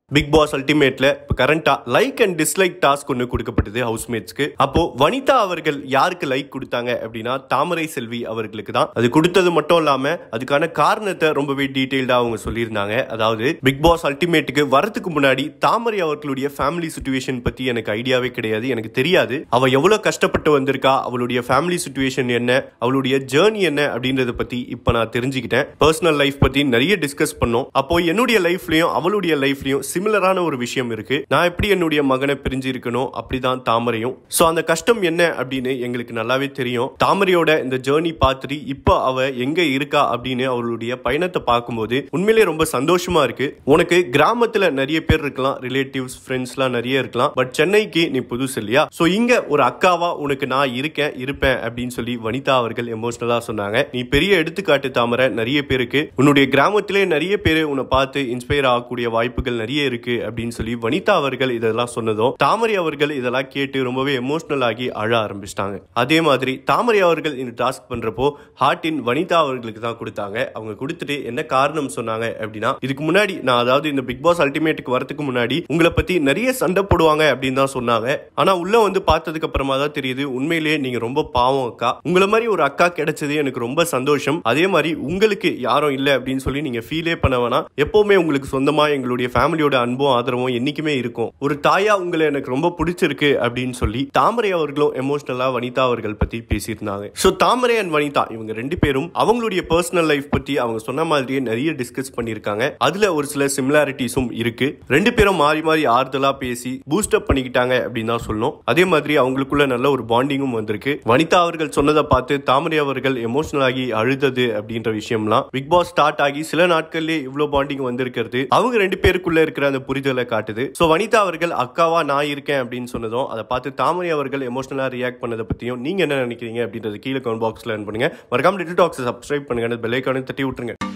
big Boss அல்டிமேட்ல இப்போ கரண்டா லைக் அண்ட் டிஸ்லைக் டாஸ்க் ஒன்று கொடுக்கப்பட்டது ஹவுஸ்மேட்ஸ்க்கு அப்போ வனிதா அவர்கள் யாருக்கு லைக் கொடுத்தாங்க அப்படின்னா தாமரை செல்வி அவர்களுக்கு தான் அது கொடுத்தது மட்டும் இல்லாம அதுக்கான காரணத்தை ரொம்பவே டீடைல்டா அவங்க சொல்லியிருந்தாங்க அதாவது பிக் பாஸ் அல்டிமேட்டுக்கு வரதுக்கு முன்னாடி தாமரை அவர்களுடைய ஃபேமிலி சுச்சுவேஷன் பத்தி எனக்கு ஐடியாவே கிடையாது எனக்கு தெரியாது அவ எவ்வளவு கஷ்டப்பட்டு வந்திருக்கா அவளுடைய ஃபேமிலி சுச்சுவேஷன் என்ன அவளுடைய ஜேர்னி என்ன அப்படின்றத பத்தி இப்போ நான் தெரிஞ்சுக்கிட்டேன் பர்சனல் லைஃப் பத்தி நிறைய டிஸ்கஸ் பண்ணோம் அப்போ என்னுடைய லைஃப்லயும் அவளுடைய லைஃப்லயும் சிமிலரான ஒரு விஷயம் இருக்கு நான் எப்படி என்னுடைய மகனை பிரிஞ்சு இருக்கணும் அப்படிதான் தாமரையும் சோ அந்த கஷ்டம் என்ன அப்படின்னு எங்களுக்கு நல்லாவே தெரியும் தாமரையோட இந்த ஜேர்னி பார்த்துட்டு இப்போ அவ எங்க இருக்கா அப்படின்னு அவளுடைய பயணத்தை பார்க்கும்போது உண்மையிலே ரொம்ப சந்தோஷமா இருக்கு உனக்கு கிராமத்துல நிறைய பேர் இருக்கலாம் ரிலேட்டிவ்ஸ் ஃப்ரெண்ட்ஸ்லாம் நிறைய இருக்கலாம் பட் சென்னைக்கு நீ புதுசு இல்லையா சோ இங்க ஒரு அக்காவா உனக்கு நான் இருக்கேன் இருப்பேன் அப்படின்னு சொல்லி வனிதா அவர்கள் எமோஷனலா சொன்னாங்க நீ பெரிய எடுத்துக்காட்டு தாமரை நிறைய பேருக்கு உன்னுடைய கிராமத்திலே நிறைய பேர் உன்னை பார்த்து இன்ஸ்பயர் ஆகக்கூடிய வாய்ப்புகள் நிறைய இருக்கு அப்படின்னு சொல்லி வனிதா அவர்கள் இதெல்லாம் சொன்னதும் தாமரை அவர்கள் இதெல்லாம் கேட்டு ரொம்பவே எமோஷனல் ஆகி அழ ஆரம்பிச்சிட்டாங்க அதே மாதிரி தாமரை அவர்கள் இந்த டாஸ்க் பண்றப்போ ஹார்ட்டின் வனிதா அவர்களுக்கு தான் கொடுத்தாங்க அவங்க கொடுத்துட்டு என்ன காரணம் சொன்னாங்க அப்படின்னா இதுக்கு முன்னாடி நான் அதாவது இந்த பிக் பாஸ் அல்டிமேட்டுக்கு வரதுக்கு முன்னாடி உங்களை பத்தி நிறைய சண்டை போடுவாங்க அப்படின்னு தான் சொன்னாங்க ஆனா உள்ள வந்து பார்த்ததுக்கு அப்புறமா தான் தெரியுது உண்மையிலேயே நீங்க ரொம்ப பாவம் அக்கா உங்களை மாதிரி ஒரு அக்கா கிடைச்சது எனக்கு ரொம்ப சந்தோஷம் அதே மாதிரி உங்களுக்கு யாரும் இல்லை அப்படின்னு சொல்லி நீங்க ஃபீலே பண்ண வேணாம் எப்பவுமே உங்களுக்கு சொந்தமா எங்களுடைய ஃபேமிலியோட அன்பும் ஆதரவும் என்னைக்குமே இருக்கும் ஒரு தாயா உங்களை எனக்கு ரொம்ப பிடிச்சிருக்கு அப்படின்னு சொல்லி தாமரை அவர்களும் எமோஷனலா வனிதா அவர்கள் பத்தி பேசியிருந்தாங்க ஸோ தாமரை அண்ட் வனிதா இவங்க ரெண்டு பேரும் அவங்களுடைய பர்சனல் லைஃப் பத்தி அவங்க சொன்ன மாதிரியே நிறைய டிஸ்கஸ் பண்ணியிருக்காங்க அதுல ஒரு சில சிமிலாரிட்டிஸும் இருக்கு ரெண்டு பேரும் மாறி மாறி ஆறுதலா பேசி பூஸ்ட் அப் பண்ணிக்கிட்டாங்க அப்படின்னு தான் சொல்லணும் அதே மாதிரி அவங்களுக்குள்ள நல்ல ஒரு பாண்டிங்கும் வந்திருக்கு வனிதா அவர்கள் சொன்னதை பார்த்து தாமரை அவர்கள் எமோஷனல் ஆகி அழுதது அப்படின்ற விஷயம்லாம் பிக் பாஸ் ஸ்டார்ட் ஆகி சில நாட்கள்லயே இவ்வளவு பாண்டிங் வந்திருக்கிறது அவங்க ரெண்டு பேருக்குள்ள இருக்கிற அந்த புரிதலை காட்டுது சோ வனிதா அவர்கள் அக்காவா நான் இருக்கேன் அப்படின்னு சொன்னதும் அதை பார்த்து தாமரை அவர்கள் எமோஷனலா ரியாக்ட் பண்ணதை பத்தியும் நீங்க என்ன நினைக்கிறீங்க அப்படின்றது கீழே கமெண்ட் பாக்ஸ்ல பண்ணுங்க மறக்காம லிட்டில் டாக்ஸ் சப்ஸ்கிரைப் பண்ணுங்க பெல் ஐக்கானை தட்டி விட்டுருங்க